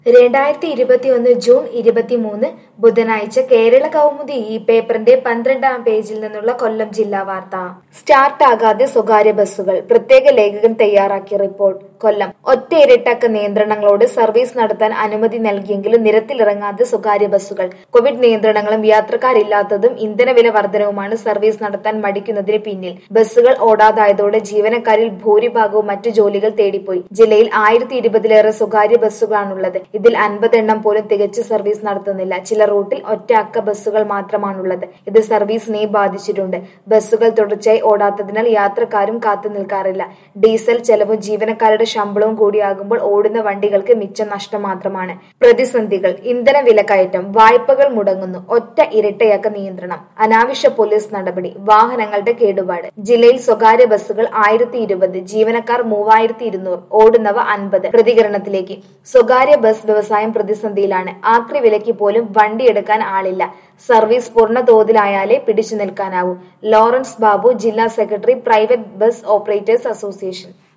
രണ്ടായിരത്തി ഇരുപത്തിയൊന്ന് ജൂൺ ഇരുപത്തിമൂന്ന് ബുധനാഴ്ച കേരള കൗമുദി ഈ പേപ്പറിന്റെ പന്ത്രണ്ടാം പേജിൽ നിന്നുള്ള കൊല്ലം ജില്ലാ വാർത്ത സ്റ്റാർട്ട് ആകാതെ സ്വകാര്യ ബസ്സുകൾ പ്രത്യേക ലേഖകൻ തയ്യാറാക്കിയ റിപ്പോർട്ട് കൊല്ലം ഒറ്റ ഇരട്ടക്ക നിയന്ത്രണങ്ങളോട് സർവീസ് നടത്താൻ അനുമതി നൽകിയെങ്കിലും നിരത്തിലിറങ്ങാതെ സ്വകാര്യ ബസ്സുകൾ കോവിഡ് നിയന്ത്രണങ്ങളും യാത്രക്കാരില്ലാത്തതും ഇന്ധനവില വർധനവുമാണ് സർവീസ് നടത്താൻ മടിക്കുന്നതിന് പിന്നിൽ ബസ്സുകൾ ഓടാതായതോടെ ജീവനക്കാരിൽ ഭൂരിഭാഗവും മറ്റു ജോലികൾ തേടിപ്പോയി ജില്ലയിൽ ആയിരത്തി ഇരുപതിലേറെ സ്വകാര്യ ബസ്സുകളാണുള്ളത് ഇതിൽ അൻപത് എണ്ണം പോലും തികച്ച് സർവീസ് നടത്തുന്നില്ല ചില റൂട്ടിൽ ഒറ്റ അക്ക ബസ്സുകൾ മാത്രമാണുള്ളത് ഇത് സർവീസിനെ ബാധിച്ചിട്ടുണ്ട് ബസ്സുകൾ തുടർച്ചയായി ഓടാത്തതിനാൽ യാത്രക്കാരും കാത്തു നിൽക്കാറില്ല ഡീസൽ ചെലവും ജീവനക്കാരുടെ ശമ്പളവും കൂടിയാകുമ്പോൾ ഓടുന്ന വണ്ടികൾക്ക് മിച്ചം നഷ്ടം മാത്രമാണ് പ്രതിസന്ധികൾ ഇന്ധന വിലക്കയറ്റം വായ്പകൾ മുടങ്ങുന്നു ഒറ്റ ഇരട്ടയക്ക നിയന്ത്രണം അനാവശ്യ പോലീസ് നടപടി വാഹനങ്ങളുടെ കേടുപാട് ജില്ലയിൽ സ്വകാര്യ ബസ്സുകൾ ആയിരത്തി ഇരുപത് ജീവനക്കാർ മൂവായിരത്തി ഇരുന്നൂറ് ഓടുന്നവ അൻപത് പ്രതികരണത്തിലേക്ക് സ്വകാര്യ ബസ് വ്യവസായം പ്രതിസന്ധിയിലാണ് ആക്രി വിലയ്ക്ക് പോലും വണ്ടിയെടുക്കാൻ ആളില്ല സർവീസ് പൂർണ്ണ തോതിലായാലേ പിടിച്ചു നിൽക്കാനാവൂ ലോറൻസ് ബാബു ജില്ലാ secretary private bus operators association